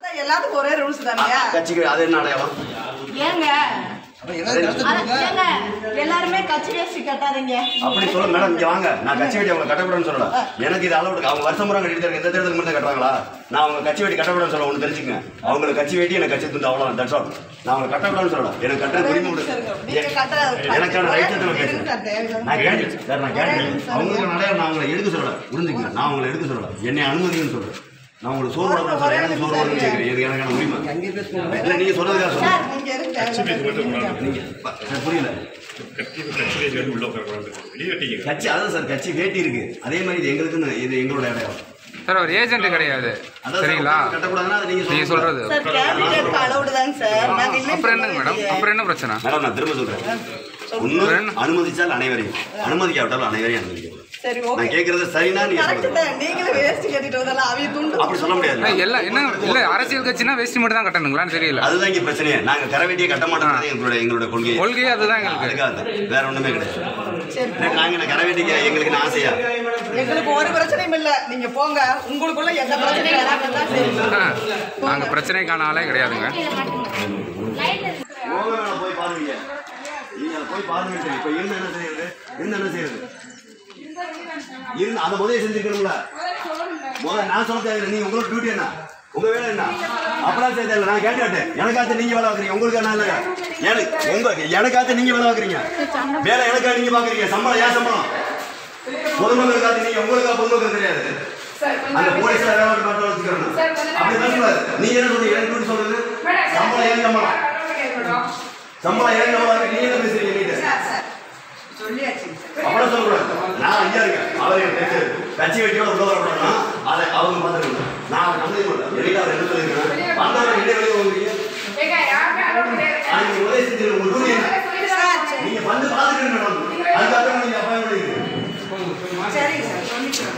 எல்லாத்துக்கும் ஒரே ரூல்ஸ் தானே கட்சிக்கு அது என்ன அடையாளம் ஏங்க அட, ஏங்க எல்லாருமே கட்சி வேஷ்டி கட்டாதீங்க அப்படி சொல்ல மேடம் இங்க வாங்க நான் கட்சி வெட்டி அவங்க கட்டக்கூடாதுன்னு சொல்லல எனக்கு இது அளவு அவங்க வருஷம் முறை கட்டிட்டு இருக்காங்க இந்த தேர்தலுக்கு மட்டும் தான் கட்டுறாங்களா நான் அவங்க கட்சி வெட்டி கட்டக்கூடாதுன்னு சொல்ல ஒன்று தெரிஞ்சுக்கங்க அவங்களுக்கு கட்சி வெட்டி எனக்கு கட்சி துண்டு அவ்வளோ தட்ஸ் ஆல் நான் அவங்க கட்டக்கூடாதுன்னு சொல்லல எனக்கு கட்ட உரிமை உண்டு நீங்க கட்ட- எனக்கான ரைட்டை இருங்க பேசுறேன் சார், தேவையில்லாம. நான் கேட்டேன் சார் நான் கேட்டேன் அவங்களுக்கு நிறைய நான் அவங்களை எடுக்க சொல்லல புரிஞ்சுக்கங்க நான் அவங்களை எடுக்க சொல்லல என்னை அனுமதின்னு சொல்றேன் நான் உங்களுக்கு சோறு போடணும் சொல்றேன் எனக்கு சோறு போடணும்னு கேட்குறேன் இது எனக்கான உரிமை இல்லை நீங்க சொல்றதுக்காக சார், சொல்றேன் நீங்க இருங்க. நீங்க ப- எனக்கு புரியல கட்சி அதான் சார் கட்சி வேட்டி இருக்கு அதே மாதிரி இது எங்களுக்குன்னு இது எங்களோட இடம் சார் அவர் ஏஜென்ட் கிடையாது அதான் சரிங்களா சார் கட்டக்கூடாதுன்னா அதை நீங்க நீங்க சொல்றது சார், கேண்டிடேட்க்கு allowed தாங்க சார். நாங்க இல்லைன்னு அப்புறம் என்னங்க சொல்ல மேடம் முடியாது. அப்புறம் என்ன பிரச்சனை மேடம் நான் திரும்ப சொல்றேன் ஒண்ணு அனுமதிச்சால் அனைவரையும் அனுமதிக்காவிட்டால் அனைவரையும் அனுமதிக்க சரி, நான் okay. கேட்கறது சரினா நீங்க Correct சொல்லுங்க தான். நீங்களும் வேஷ்டி கட்டிட்டு வந்தாலும் அவிய துண்டு அப்படி சொல்ல முடியாது ஏய், எல்லாம் என்ன இல்ல அரசியல் கட்சினா வேஷ்டி மட்டும் தான் கட்டணுங்களான்னு தெரியல அதுதான் இங்க பிரச்சனையே நாங்க கரவேட்டியை கட்ட மாட்டோம் எங்களோட எங்களோட கொள்கை கொள்கையே அதுதான் எங்களுக்கு அதுக்காக தான். வேற ஒண்ணுமே கிடையாது சரி. நாங்க என்ன கரவேட்டிக்கு எங்களுக்கு என்ன ஆசையா எங்களுக்கு ஒரு பிரச்சனையும் இல்ல நீங்க போங்க உங்களுக்குள்ள எந்த பிரச்சனையும் இல்லாம சரி ஆ, நாங்க பிரச்சனைக்கான ஆளே கிடையாதுங்க ஓவரால போய் பாருங்க நீங்க அதை போய் பாருங்க இப்ப இருந்து என்ன செய்யறது இருந்து என்ன செய்யறது இருந்து அதை முதல்ல செஞ்சிருக்கணும்ல முதல்ல நான் சொல்ல தேவையில்லை நீங்க உங்களோட டியூட்டி என்ன உங்க வேலை என்ன அப்பலாம் செய்ய தேவையில்லை நான் கேட்டு எனக்காச்சும் நீங்க வேலை பார்க்குறீங்க உங்களுக்கு என்ன இல்லைங்க எனக்கு உங்க எனக்காச்சும் நீங்க வேலை பார்க்குறீங்க வேலை எனக்கா நீங்க பார்க்குறீங்க சம்பளம் ஏன் சம்பளம் பொதுமக்களுக்காக நீங்க உங்களுக்கா பொதுமக்கள் தெரியாது அந்த போலீஸ் வேலை மட்டும் வச்சுக்கிறோம் அப்படி பேசக்கூடாது நீங்க என்ன சொல்றீங்க எனக்கு டியூட்டி சொல்றது சம்பளம் ஏன் சம்பளம் சம்பளம் ஏன் சம்பளம் நீங்க என்ன பேசுறீங்க நீங்க சொல்லியாச்சு அவ்வளவு சொல்லக்கூடாது நான் ஐயா இருக்கேன் அவர் எனக்கு தெரிஞ்சது கட்சி வெட்டியோட உள்ள வரணும்னா அதை அவங்க பார்த்துக்கணும் நான் அவர் நம்பி மாட்டேன் வெளியில அவர் என்ன சொல்லியிருக்கேன் வந்தவர் என்ன வெளியே வாங்குறீங்க அதுக்கு உதவி செஞ்சு உங்க duty என்ன? சார் சரி நீங்க வந்து பார்த்துக்கணும் மேடம் அதுக்கப்புறம் நீங்க அப்பாயின் பண்ணிக்கிறீங்க சரிங்க சார் சொல்லிக்கிறோம்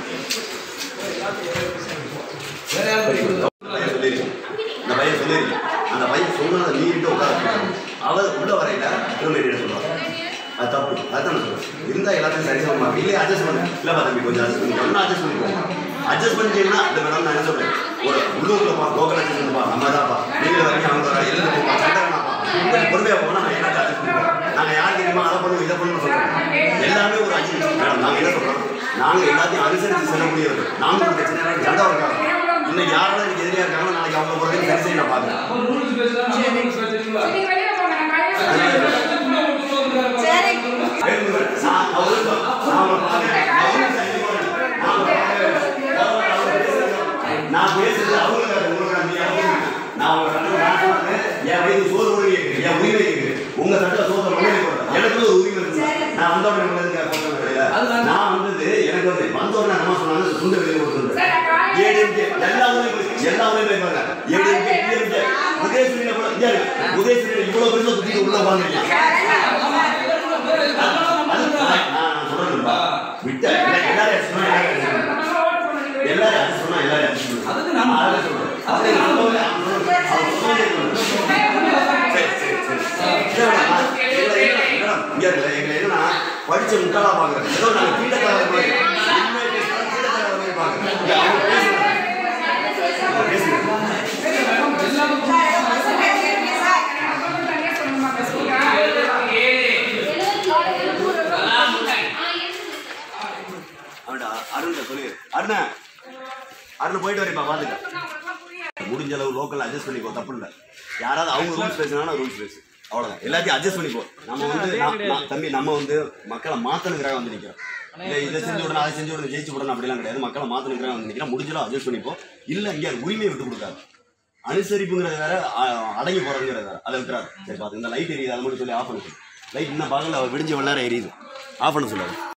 பையன் சொல்லியிருக்கேன் இந்த பையன் சொல்லியிருக்கேன் அந்த பையன் சொன்னதை நீட்டு உட்கார அவர் உள்ள வரையில திரும்ப என்ன சொல்லுவாங்க அது தப்பு அதுதான் நான் சொல்றேன் இருந்தா எல்லாத்தையும் சரி சமமா இல்லையே அட்ஜஸ்ட் பண்ணு இல்ல தம்பி கொஞ்சம் அட்ஜஸ்ட் பண்ணி ஒன்னும் அட்ஜஸ்ட் பண்ணிக்கோ அட்ஜஸ்ட் பண்ணிட்டீங்கன்னா இந்த மேடம் நான் என்ன சொல்றேன் ஒரு உள்ளூர்ல பா லோக்கல் அட்ஜஸ்ட் பா நம்ம தான்ப்பா நீங்க வரீங்க அவங்க வர எழுந்து போப்பா சண்டகனாப்பா கொஞ்சம் பொறுமையா போனா நான் என்ன அட்ஜஸ்ட் பண்ணிப்போம் நாங்க யார் தெரியுமா அதை பண்ணுவோம் இதை பண்ணுவோம் சொல்றோம் எல்லாமே ஒரு அஞ்சு மேடம் நாங்க என்ன சொல்றோம் நாங்க எல்லாத்தையும் அனுசரித்து செல்லக்கூடியவர்கள் நாங்க ஒரு பிரச்சனை சண்டை இருக்காங்க இன்னைக்கு யாரெல்லாம் எனக்கு எதிரியா இருக்காங்களோ நாளைக்கு அவங்க பொறுத்து சரி செய்ய நான் பாக்குறேன் சரி வேணுங்க. நான் அவருக்கு நான் அவரை பார்க்கிறேன். அவருக்கு சரி போறேன். நான் அவரை பார்க்கிறேன். அவர் பேசுறது. நான் பேசுறது அவங்களுக்கு உங்களுக்கு நீ அவங்க நான் அவங்க கண்ணு நான் சொல்றது என் வயது சோறு கூட கேட்குது என் உரிமை கேட்குது உங்க சட்ட சோத்தை மண்ணை போடுறேன் எனக்கு ஒரு உரிமை இருக்கு நான் வந்தோடனே உங்களுக்கு கிடையாது நான் வந்தது எனக்கு வந்து வந்தோடனே நம்ம சொன்னாங்க துண்டு வெளியே கொடுத்துருந்தேன் ஏடிஎம்கே எல்லா ஊரையும் எல்லா ஊரையும் போய் பாருங்க ஏடிஎம்கே டிஎம்கே உதயசூரியனை கூட இங்கே இருக்கு. உதயசூரியனை இவ்வளவு பெருசா குத்திட்டு உள்ள உட்காந்துருக்கீங்க அது நான் நான் சொல்றேன்ப்பா. விட்ட எல்லா- எல்லாரும் அடிச்சு சொன்னா எல்லாரும் அடிச்சு சொன்னா எல்லாரும் அடிச்சு சொன்னா. அதான் சொல்றேன். அப்படி நான் சொல்றேன். அவன் சொல்றேன். அவன் சொன்னதே சொல்றேன். சரி, சரி, சரி. இல்ல, நான் எங்களை என்ன- என்னடா, இங்க இருக்குல்ல, எங்களை என்னன்னா, படிச்ச முட்டாளா பாக்குறேன் ஏதோ நாங்க கீழக்காரங்க மாதிரி உண்மையை பேசினா கீழக்காரங்க மாதிரி பாக்குறேன் இல்ல, அவங்க பேசுறாங்க. அவங்க பேசுறாங்க. அவன்டா அருண்கிட்ட சொல்லி அருண அருண் போயிட்டு வரேப்பா பாத்துக்க முடிஞ்ச அளவு லோக்கல் அட்ஜஸ்ட் பண்ணிக்கோ தப்பு இல்லை யாராவது அவங்க ரூல்ஸ் பேசினாலும் ரூல்ஸ் பேசு அவ்வளோதான் எல்லாத்தையும் அட்ஜஸ்ட் பண்ணிக்கோ நம்ம வந்து நான்- நான் தம்பி நம்ம வந்து மக்களை மாத்தணுங்கிறாக வந்து நிற்கிறோம் இல்லை இதை செஞ்சு விடணும் அதை செஞ்சு விடணும் ஜெயிச்சு விடணும் அப்படிலாம் கிடையாது மக்களை மாத்தணுங்கிறாக வந்து நிற்கிறோம் முடிஞ்சளவு அட்ஜஸ்ட் பண்ணிப்போ இல்லை இங்கே உரிமையை விட்டு கொடுக்காது அனுசரிப்புங்கிறது வேற அ- அடங்கி போறதுங்கிறது வேற அதை விட்டுறாரு சரி பாத்து இந்த லைட் எரியுது அதை மட்டும் சொல்லி ஆஃப் பண்ண சொல்லு லைட் இன்னும் பகல விடிஞ்ச வெள்ளார எரியுது ஆஃப் பண்ண சொல்லாது